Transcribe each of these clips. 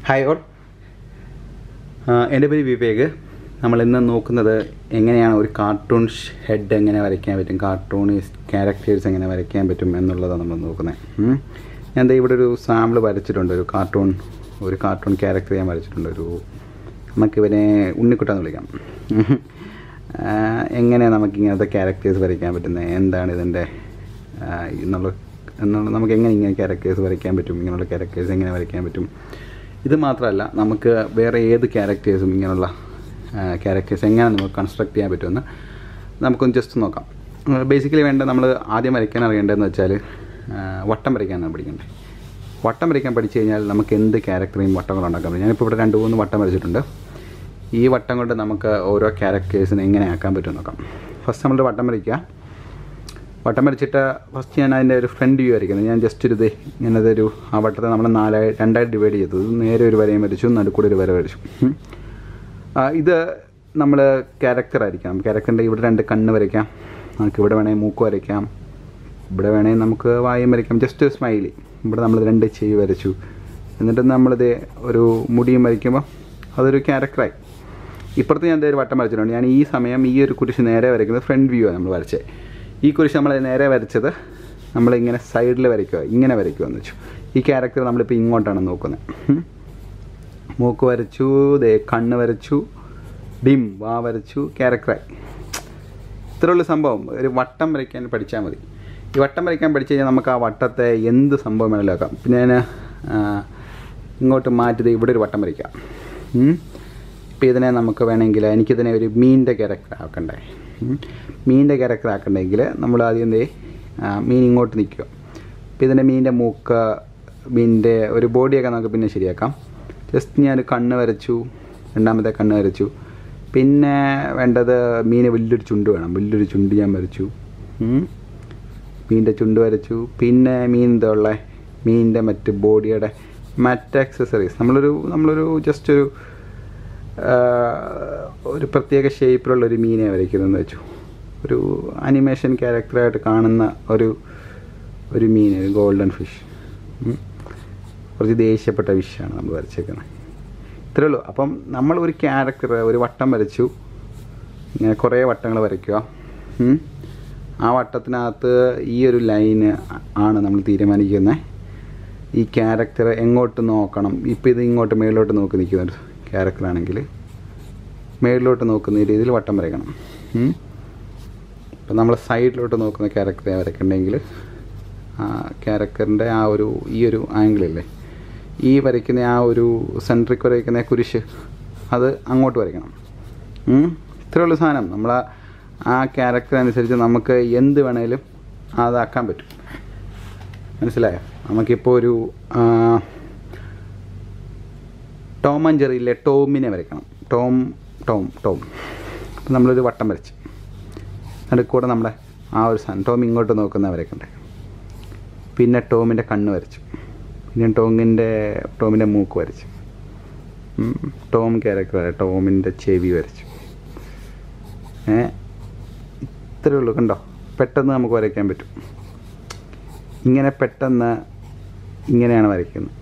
Hi all എൻ്റെ പേര് വിവേക് നമ്മൾ ഇന്ന് നോക്കുന്നത് എങ്ങനെയാണ് ഒരു കാർട്ടൂൺ ഹെഡ് എങ്ങനെ വരയ്ക്കാൻ പറ്റും കാർട്ടൂൺ ക്യാരക്ടേഴ്സ് എങ്ങനെ വരയ്ക്കാൻ പറ്റും എന്നുള്ളതാണ് നമ്മൾ നോക്കുന്നത് ഉം. ഞാൻ ദേ ഇവിടെ ഒരു സാമ്പിൾ വരച്ചിട്ടുണ്ട് ഒരു കാർട്ടൂൺ ഒരു കാർട്ടൂൺ ക്യാരക്ടർ ഞാൻ വരച്ചിട്ടുണ്ട് ഒരു നമുക്കിവനെ ഉണ്ണിക്കുട്ടാന്ന് വിളിക്കാം ഉം. ആ, എങ്ങനെ നമുക്ക് ഇങ്ങനത്തെ ക്യാരക്ടേഴ്സ് വരയ്ക്കാൻ പറ്റുന്നത് എന്താണ് ഇതിൻ്റെ ആ, എന്നുള്ള എന്നുള്ള നമുക്ക് എങ്ങനെ ഇങ്ങനെ ക്യാരക്ടേഴ്സ് വരയ്ക്കാൻ പറ്റും ഇങ്ങനെയുള്ള ക്യാരക്ടേഴ്സ് എങ്ങനെ വരയ്ക്കാൻ പറ്റും ഇത് മാത്രമല്ല നമുക്ക് വേറെ ഏത് ക്യാരക്ടേഴ്സും ഇങ്ങനെയുള്ള ക്യാരക്ടേഴ്സ് എങ്ങനെ നമുക്ക് കൺസ്ട്രക്ട് ചെയ്യാൻ പറ്റുമെന്ന് നമുക്കൊന്ന് ജസ്റ്റ് നോക്കാം ബേസിക്കലി വേണ്ട നമ്മൾ ആദ്യം വരയ്ക്കാൻ അറിയേണ്ടതെന്ന് വെച്ചാൽ ആ, വട്ടം വരയ്ക്കാനാണ് പഠിക്കേണ്ടത് വട്ടം വരയ്ക്കാൻ പഠിച്ചു കഴിഞ്ഞാൽ നമുക്ക് എന്ത് ക്യാരക്ടറേയും വട്ടങ്ങൾ ഉണ്ടാക്കാൻ പറ്റും ഞാനിപ്പോൾ ഇവിടെ രണ്ട് മൂന്ന് വട്ടം വരച്ചിട്ടുണ്ട് ഈ വട്ടം കൊണ്ട് നമുക്ക് ഓരോ ക്യാരക്ടേഴ്സിനെ എങ്ങനെ ആക്കാൻ പറ്റും നോക്കാം ഫസ്റ്റ് നമ്മൾ വട്ടം വരയ്ക്കുക വട്ടം വരച്ചിട്ട് ഫസ്റ്റ് ഞാൻ അതിൻ്റെ ഒരു ഫ്രണ്ട് വ്യൂ വരയ്ക്കുന്നത് ഞാൻ ജസ്റ്റ് ഒരു ഇത് ഇങ്ങനത്തെ ആ വട്ടത്തെ നമ്മൾ നാലായി രണ്ടായിട്ട് ഡിവൈഡ് ചെയ്തു ഇത് നേരെ ഒരു വരയും വരച്ചു നടുക്കൂടെ ഒരു വര വരച്ചു ഉം. ആ, ഇത് നമ്മൾ ക്യാരക്ടർ ആയിരിക്കാം ക്യാരക്ടറിൻ്റെ ഇവിടെ രണ്ട് കണ്ണ് വരയ്ക്കാം നമുക്ക് ഇവിടെ വേണമെങ്കിൽ മൂക്ക് വരയ്ക്കാം ഇവിടെ വേണമെങ്കിൽ നമുക്ക് വായും വരയ്ക്കാം ജസ്റ്റ് ഒരു സ്മൈലി ഇവിടെ നമ്മൾ രണ്ട് ചെവി വരച്ചു എന്നിട്ട് നമ്മളിത് ഒരു മുടിയും വരയ്ക്കുമ്പോൾ അതൊരു ക്യാരക്ടറായി ഇപ്പുറത്ത് ഞാൻ ദേ ഒരു വട്ടം വരച്ചിട്ടുണ്ട് ഞാൻ ഈ സമയം ഈ ഒരു കുരിശ് നേരെ വരയ്ക്കുന്നത് ഫ്രണ്ട് വ്യൂ ആണ് നമ്മൾ വരച്ചത് ഈ കുരിശ് നമ്മൾ നേരെ വരച്ചത് നമ്മളിങ്ങനെ സൈഡിൽ വരയ്ക്കുക ഇങ്ങനെ വരയ്ക്കുക എന്ന് വെച്ചു ഈ ക്യാരക്ടർ നമ്മളിപ്പോൾ ഇങ്ങോട്ടാണ് നോക്കുന്നത് ഉം. മൂക്ക് വരച്ചു ദേ കണ്ണ് വരച്ചു ഡിം വാ വരച്ചു ക്യാരക്ടറായി ഇത്രയുള്ള സംഭവം ഒരു വട്ടം വരയ്ക്കാൻ പഠിച്ചാൽ മതി ഈ വട്ടം വരയ്ക്കാൻ പഠിച്ചു കഴിഞ്ഞാൽ നമുക്ക് ആ വട്ടത്തെ എന്ത് സംഭവം വേണമെങ്കിലും ആക്കാം പിന്നെ ഞാൻ ആ, ഇങ്ങോട്ട് മാറ്റി ദേ ഇവിടെ ഒരു വട്ടം വരയ്ക്കാം ഉം. ഇപ്പം ഇതിനെ നമുക്ക് വേണമെങ്കിൽ എനിക്കിതിനെ ഒരു മീനിൻ്റെ ക്യാരക്ടർ ആക്കണ്ടേ ഉം. മീനിൻ്റെ ക്യാരക്ടർ ആക്കണ്ടെങ്കിൽ നമ്മൾ ആദ്യം എന്തേ മീൻ ഇങ്ങോട്ട് നിൽക്കുക അപ്പോൾ ഇതിൻ്റെ മീനിൻ്റെ മൂക്ക് മീനിൻ്റെ ഒരു ബോഡിയൊക്കെ നമുക്ക് പിന്നെ ശരിയാക്കാം ജസ്റ്റ് ഞാൻ കണ്ണ് വരച്ചു രണ്ടാമത്തെ കണ്ണ് വരച്ചു പിന്നെ വേണ്ടത് മീന് വലിയൊരു ചുണ്ട് വേണം വലിയൊരു ചുണ്ട് ഞാൻ വരച്ചു ഉം. മീനിൻ്റെ ചുണ്ട് വരച്ചു പിന്നെ മീൻ എന്താ ഉള്ളത് മീനിൻ്റെ മറ്റ് ബോഡിയുടെ മറ്റ് ആക്സസറീസ് നമ്മളൊരു നമ്മളൊരു ജസ്റ്റ് ഒരു ആ, ഒരു പ്രത്യേക ഷേപ്പിലുള്ള ഒരു മീനെ വരയ്ക്കുന്നതെന്ന് വെച്ചു ഒരു അനിമേഷൻ ക്യാരക്ടറായിട്ട് കാണുന്ന ഒരു ഒരു മീൻ ഒരു ഗോൾഡൻ ഫിഷ് കുറച്ച് ദേഷ്യപ്പെട്ട ഫിഷാണ് നമ്മൾ വരച്ചേക്കുന്നത് ഇത്രേ ഉള്ളൂ അപ്പം നമ്മൾ ഒരു ക്യാരക്ടർ ഒരു വട്ടം വരച്ചു ഇങ്ങനെ കുറേ വട്ടങ്ങൾ വരയ്ക്കുക ഉം. ആ വട്ടത്തിനകത്ത് ഈ ഒരു ലൈന് ആണ് നമ്മൾ തീരുമാനിക്കുന്നത് ഈ ക്യാരക്ടർ എങ്ങോട്ട് നോക്കണം ഇപ്പോൾ ഇത് ഇങ്ങോട്ട് മേളിലോട്ട് നോക്കി നിൽക്കുന്ന ഒരു ക്യാരക്ടറാണെങ്കിൽ മേളിലോട്ട് നോക്കുന്ന രീതിയിൽ വട്ടം വരയ്ക്കണം ഉം. ഇപ്പം നമ്മൾ സൈഡിലോട്ട് നോക്കുന്ന ക്യാരക്ടറെ വരയ്ക്കണമെങ്കിൽ ആ ക്യാരക്ടറിൻ്റെ ആ ഒരു ഈ ഒരു ആംഗിളില്ലേ ഈ വരയ്ക്കുന്ന ആ ഒരു സെൻട്രിക് വരയ്ക്കുന്ന കുരിശ് അത് അങ്ങോട്ട് വരയ്ക്കണം ഉം. ഇത്രയുള്ള സാധനം നമ്മൾ ആ ക്യാരക്ടർ അനുസരിച്ച് നമുക്ക് എന്ത് വേണേലും അതാക്കാൻ പറ്റും മനസ്സിലായോ നമുക്കിപ്പോൾ ഒരു ആ, ടോം ആൻഡ് ജെറിയിലെ ടോമിനെ വരയ്ക്കണം ടോം ടോം ടോം അപ്പം നമ്മളൊരു വട്ടം വരച്ച് നടുക്കൂടെ നമ്മുടെ ആ ഒരു സാധനം ടോം ഇങ്ങോട്ട് നോക്കുന്ന വരയ്ക്കണ്ടേ പിന്നെ ടോമിൻ്റെ കണ്ണ് വരച്ചു പിന്നെ ടോമിൻ്റെ ടോമിൻ്റെ മൂക്ക് വരച്ചു ഉം, ടോം ക്യാരക്ടർ വരെ ടോമിൻ്റെ ചെവി വരച്ചു ഏ ഇത്രയേ ഉള്ളൂ കണ്ടോ പെട്ടെന്ന് നമുക്ക് വരയ്ക്കാൻ പറ്റും ഇങ്ങനെ പെട്ടെന്ന് ഇങ്ങനെയാണ് വരയ്ക്കുന്നത്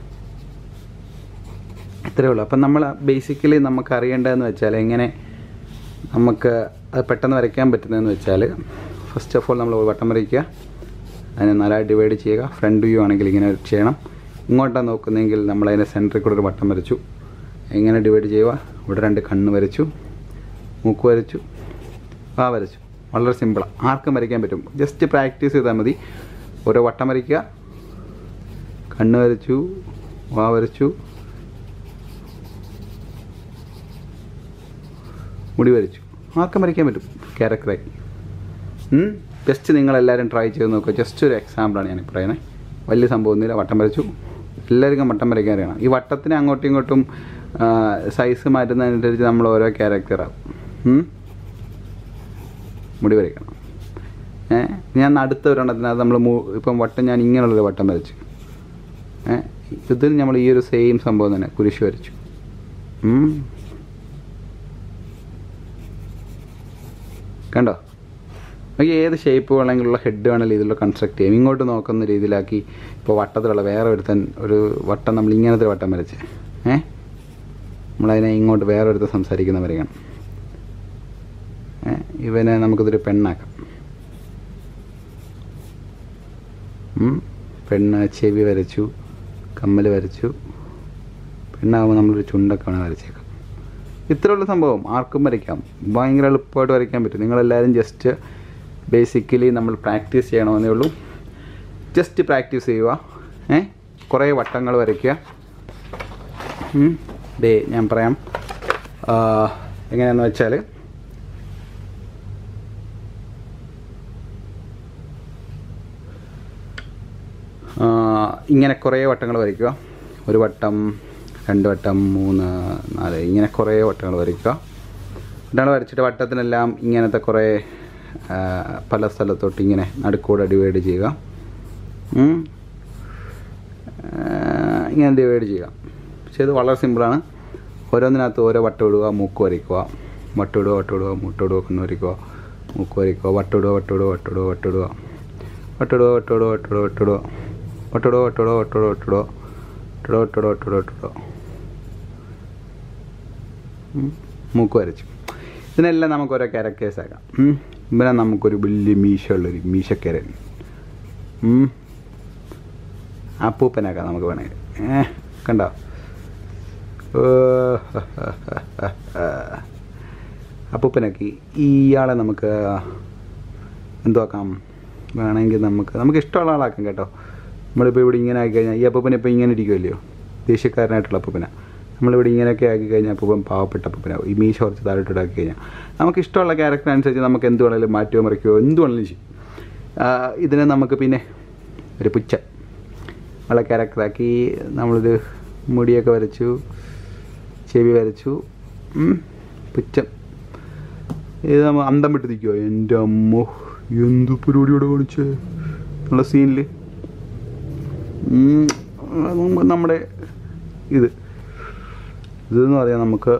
ഇത്രയേ ഉള്ളൂ അപ്പം നമ്മൾ ബേസിക്കലി നമുക്ക് അറിയേണ്ടതെന്ന് വെച്ചാൽ എങ്ങനെ നമുക്ക് അത് പെട്ടെന്ന് വരയ്ക്കാൻ പറ്റുന്നതെന്ന് വെച്ചാൽ ഫസ്റ്റ് ഓഫ് ഓൾ നമ്മൾ വട്ടം വരയ്ക്കുക അതിനെ നാലായി ഡിവൈഡ് ചെയ്യുക ഫ്രണ്ട് വ്യൂ ആണെങ്കിൽ ഇങ്ങനെ ചെയ്യണം ഇങ്ങോട്ടാണ് നോക്കുന്നതെങ്കിൽ നമ്മൾ അതിൻ്റെ സെൻറ്ററിൽ കൂടെ ഒരു വട്ടം വരച്ചു എങ്ങനെ ഡിവൈഡ് ചെയ്യുക ഇവിടെ രണ്ട് കണ്ണ് വരച്ചു മൂക്ക് വരച്ചു ആ വരച്ചു വളരെ സിമ്പിളാണ് ആർക്കും വരയ്ക്കാൻ പറ്റും ജസ്റ്റ് പ്രാക്ടീസ് ചെയ്താൽ മതി ഓരോ വട്ടം വരയ്ക്കുക കണ്ണ് വരച്ചു വാ വരച്ചു മുടി വരച്ചു ആർക്കും വരയ്ക്കാൻ പറ്റും ക്യാരക്ടറായി ജസ്റ്റ് നിങ്ങളെല്ലാവരും ട്രൈ ചെയ്ത് നോക്കുക ജസ്റ്റ് ഒരു എക്സാമ്പിളാണ് ഞാൻ പറയുന്നത് വലിയ സംഭവമൊന്നുമില്ല വട്ടം വരച്ചു എല്ലാവർക്കും വട്ടം വരയ്ക്കാൻ അറിയണം ഈ വട്ടത്തിന് അങ്ങോട്ടും ഇങ്ങോട്ടും സൈസ് മാറ്റുന്നതനുസരിച്ച് നമ്മൾ ഓരോ ക്യാരക്ടറാകും ഉം? മുടി വരയ്ക്കണം ഏ ഞാൻ അടുത്ത ഒരെണ്ണത്തിനകത്ത് നമ്മൾ ഇപ്പം വട്ടം ഞാൻ ഇങ്ങനെയുള്ളൊരു വട്ടം വരച്ചു ഏ ഇതിൽ നമ്മൾ ഈ ഒരു സെയിം സംഭവം തന്നെ കുരിശ് വരച്ചു ഉം. കണ്ടോ നമുക്ക് ഏത് ഷേപ്പ് വേണമെങ്കിലുള്ള ഹെഡ് വേണമെങ്കിലും ഇതിലുള്ള കൺസ്ട്രക്ട് ചെയ്യും ഇങ്ങോട്ട് നോക്കുന്ന രീതിയിലാക്കി ഇപ്പോൾ വട്ടത്തിലുള്ള വേറെ ഒരുത്തൻ ഒരു വട്ടം നമ്മൾ ഇങ്ങനത്തെ ഒരു വട്ടം വരച്ച് ഏ നമ്മളതിനെ ഇങ്ങോട്ട് വേറൊരുത്ത് സംസാരിക്കുന്നവരെ കാണും ഏ ഇവനെ നമുക്കിതൊരു പെണ്ണാക്കാം ഉം. പെണ്ണ് ചെവി വരച്ചു കമ്മൽ വരച്ചു പെണ്ണാകുമ്പോൾ നമ്മളൊരു ചുണ്ടൊക്കെ വേണം വരച്ചേക്കാം ഇത്രയുള്ള സംഭവം ആർക്കും വരയ്ക്കാം ഭയങ്കര എളുപ്പമായിട്ട് വരയ്ക്കാൻ പറ്റും നിങ്ങളെല്ലാവരും ജസ്റ്റ് ബേസിക്കലി നമ്മൾ പ്രാക്ടീസ് ചെയ്യണമെന്നേ ഉള്ളൂ ജസ്റ്റ് പ്രാക്ടീസ് ചെയ്യുക ഏ കുറേ വട്ടങ്ങൾ വരയ്ക്കുക ഉം. ദേ ഞാൻ പറയാം ആ, എങ്ങനെയാണെന്ന് വെച്ചാൽ ആ, ഇങ്ങനെ കുറേ വട്ടങ്ങൾ വരയ്ക്കുക ഒരു വട്ടം രണ്ട് വട്ടം മൂന്ന് നാല് ഇങ്ങനെ കുറേ വട്ടങ്ങൾ വരയ്ക്കുക വട്ടങ്ങൾ വരച്ചിട്ട് വട്ടത്തിനെല്ലാം ഇങ്ങനത്തെ കുറേ ആ, പല സ്ഥലത്തോട്ട് ഇങ്ങനെ നടുക്കൂടെ ഡിവൈഡ് ചെയ്യുക ഉം. ആ, ഇങ്ങനെ ഡിവൈഡ് ചെയ്യുക പക്ഷേ ഇത് വളരെ സിമ്പിളാണ് ഓരോന്നിനകത്ത് ഓരോ വട്ടം ഇടുക മൂക്ക് വരയ്ക്കുക വട്ടിടുക വട്ടിടുക മുട്ടിടുക കണ്ണ് വരയ്ക്കുക മൂക്ക് വരയ്ക്കുക വട്ടിടുക വട്ടിടുക വട്ടിടുക വട്ടിടുക വട്ടിടുക വട്ടിടുക വട്ടിടുക വട്ടിടുക വട്ടിടുക വട്ടിടുക വട്ടിടുക വട്ടിടുക വട്ടിടുക വട്ടിടുക വട്ടിടുക വട്ടിടുക ഉം. മൂക്ക് വരച്ചു ഇതിനെല്ലാം നമുക്ക് ഓരോ ക്യാരക്ടേഴ്സ് ആക്കാം ഉം. ഇവനെ നമുക്കൊരു വലിയ മീശ ഉള്ളൊരു മീശക്കരൻ ഉം. അപ്പൂപ്പനാക്കാം നമുക്ക് വേണമെങ്കിൽ ഏ കണ്ടോ ഓ, അപ്പൂപ്പനാക്കി ഇയാളെ നമുക്ക് എന്തുവാക്കാം വേണമെങ്കിൽ നമുക്ക് നമുക്ക് ഇഷ്ടമുള്ള ആളാക്കാം കേട്ടോ നമ്മളിപ്പോൾ ഇവിടെ ഇങ്ങനെ ആക്കി കഴിഞ്ഞാൽ ഈ അപ്പൂപ്പന ഇപ്പോൾ ഇങ്ങനെ ഇരിക്കുമല്ലോ ദേഷ്യക്കാരനായിട്ടുള്ള അപ്പൂപ്പന നമ്മളിവിടെ ഇങ്ങനെയൊക്കെ ആക്കി കഴിഞ്ഞാൽ അപ്പൂപ്പൻ പാവപ്പെട്ട അപ്പൂപ്പനാവും ഈ മീശ കുറച്ച് താഴോട്ട് ആക്കി കഴിഞ്ഞാൽ നമുക്ക് ഇഷ്ടമുള്ള ക്യാരക്ടർ അനുസരിച്ച് നമുക്ക് എന്ത് വേണമെങ്കിലും മാറ്റുകയോ മറിക്കുകയോ എന്ത് വേണമെങ്കിലും ചെയ്യും ആ, ഇതിനെ നമുക്ക് പിന്നെ ഒരു പുച്ഛ ഉള്ള ക്യാരക്ടറാക്കി നമ്മളിത് മുടിയൊക്കെ വരച്ചു ചെവി വരച്ചു ഉം, പുച്ഛം ഇത് നമ്മൾ അന്തം വിട്ട് നിൽക്കുമോ എൻ്റെ അമ്മ എന്ത് പരിപാടിയോടെ കാണിച്ചേ ഉള്ള സീനിൽ നമ്മുടെ ഇത് ഇതെന്ന് പറയാം നമുക്ക്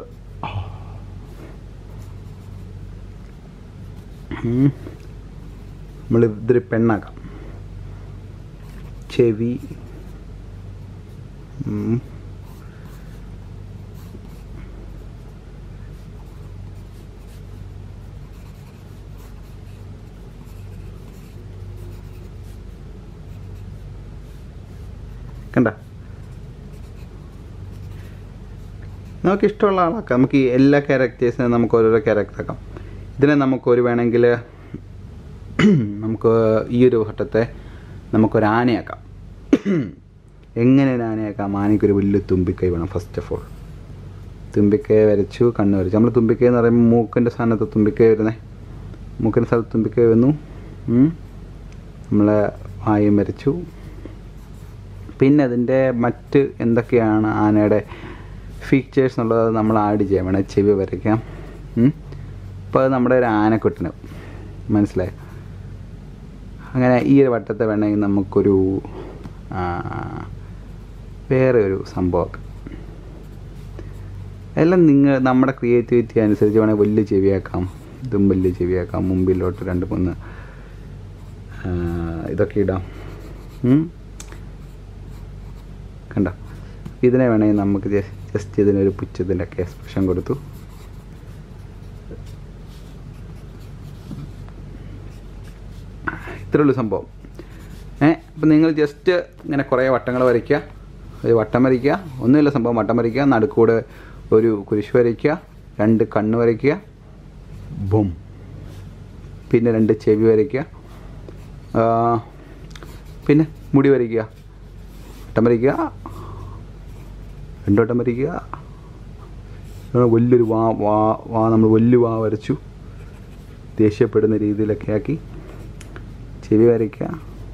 നമ്മൾ ഇതൊരു പെണ്ണാക്കാം ചെവി ഉം. കണ്ട നമുക്ക് ഇഷ്ടമുള്ള ആളാക്കാം നമുക്ക് ഈ എല്ലാ ക്യാരക്ടേഴ്സിനും നമുക്ക് ഓരോരോ ക്യാരക്ടർ ആക്കാം ഇതിനെ നമുക്ക് ഒരു വേണമെങ്കിൽ നമുക്ക് ഈ ഒരു ഘട്ടത്തെ നമുക്കൊരു ആനയാക്കാം എങ്ങനെ ഒരു ആനയാക്കാം ആനയ്ക്കൊരു വലിയ തുമ്പിക്കൈ വേണം ഫസ്റ്റ് ഓഫ് ഓൾ തുമ്പിക്കൈ വരച്ചു കണ്ണ് വരച്ചു നമ്മൾ തുമ്പിക്കൈ എന്ന് പറയുമ്പോൾ മൂക്കിൻ്റെ സ്ഥാനത്ത് തുമ്പിക്കൈ വരുന്നേ മൂക്കിൻ്റെ സ്ഥലത്ത് തുമ്പിക്കൈ വന്നു നമ്മൾ വായും വരച്ചു പിന്നെ അതിൻ്റെ മറ്റ് എന്തൊക്കെയാണ് ആനയുടെ ഫീച്ചേഴ്സ് എന്നുള്ളത് നമ്മൾ ആഡ് ചെയ്യാൻ വേണം ചെവി വരയ്ക്കാം അപ്പോൾ അത് നമ്മുടെ ഒരു ആനക്കുട്ടന് മനസ്സിലായി അങ്ങനെ ഈ ഒരു വട്ടത്തെ വേണമെങ്കിൽ നമുക്കൊരു ആ, വേറെ ഒരു സംഭവമാക്കാം എല്ലാം നിങ്ങൾ നമ്മുടെ ക്രിയേറ്റിവിറ്റി അനുസരിച്ച് വേണമെങ്കിൽ വലിയ ചെവിയാക്കാം ഇതും വലിയ ചെവിയാക്കാം മുമ്പിലോട്ട് രണ്ട് മൂന്ന് ആ, ഇതൊക്കെ ഇടാം ഉം. കണ്ടോ ഇതിനെ വേണമെങ്കിൽ നമുക്ക് ജസ്റ്റ് ഇതിനൊരു പുച്ഛത്തിൻ്റെ ഒക്കെ എക്സ്പ്രഷൻ കൊടുത്തു ഇത്രയുള്ളൂ സംഭവം ഏ അപ്പം നിങ്ങൾ ജസ്റ്റ് ഇങ്ങനെ കുറേ വട്ടങ്ങൾ വരയ്ക്കുക ഒരു വട്ടം വരയ്ക്കുക ഒന്നുമില്ല സംഭവം വട്ടം വരയ്ക്കുക നടുക്കൂടെ ഒരു കുരിശ് വരയ്ക്കുക രണ്ട് കണ്ണ് വരയ്ക്കുക ബും പിന്നെ രണ്ട് ചെവി വരയ്ക്കുക ആ, പിന്നെ മുടി വരയ്ക്കുക വട്ടം വരയ്ക്കുക രണ്ടു വട്ടം വരയ്ക്കുക അങ്ങനെ വലിയൊരു വാ വാ വാ നമ്മൾ വലിയ വാ വരച്ചു ദേഷ്യപ്പെടുന്ന രീതിയിലൊക്കെ ആക്കി ചെവി വരയ്ക്കുക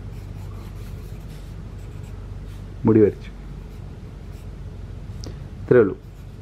മുടി വരച്ചു ഇത്രേ ഉള്ളൂ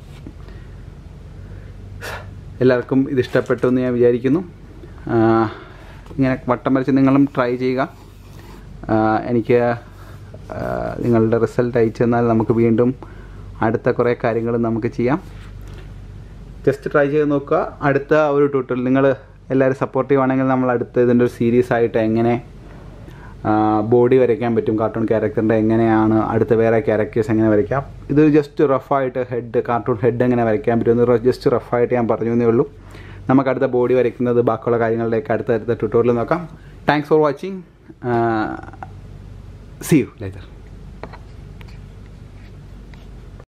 എല്ലാവർക്കും ഇത് ഇഷ്ടപ്പെട്ടു എന്ന് ഞാൻ വിചാരിക്കുന്നു ആ, ഇങ്ങനെ വട്ടം വരച്ച് നിങ്ങളും ട്രൈ ചെയ്യുക ആ, എനിക്ക് ആ, നിങ്ങളുടെ റിസൾട്ട് അയച്ചു തന്നാൽ നമുക്ക് വീണ്ടും അടുത്ത കുറേ കാര്യങ്ങൾ നമുക്ക് ചെയ്യാം ജസ്റ്റ് ട്രൈ ചെയ്ത് നോക്കുക അടുത്ത ഒരു ട്യൂട്ടോറിയൽ നിങ്ങൾ എല്ലാവരും സപ്പോർട്ടീവ് ആണെങ്കിൽ നമ്മൾ അടുത്ത ഇതിൻ്റെ ഒരു സീരീസ് ആയിട്ട് എങ്ങനെ ബോഡി വരയ്ക്കാൻ പറ്റും കാർട്ടൂൺ ക്യാരക്ടറിൻ്റെ എങ്ങനെയാണ് അടുത്ത വേറെ ക്യാരക്ടേഴ്സ് എങ്ങനെ വരയ്ക്കാം ഇത് ജസ്റ്റ് റഫായിട്ട് ഹെഡ് കാർട്ടൂൺ ഹെഡ് എങ്ങനെ വരയ്ക്കാൻ പറ്റുമെന്ന് ജസ്റ്റ് റഫായിട്ട് ഞാൻ പറഞ്ഞു എന്നേ ഉള്ളൂ നമുക്ക് അടുത്ത ബോഡി വരയ്ക്കുന്നത് ബാക്കിയുള്ള കാര്യങ്ങളിലേക്ക് അടുത്ത അടുത്ത ട്യൂട്ടോറിയൽ നോക്കാം thanks for watching see you later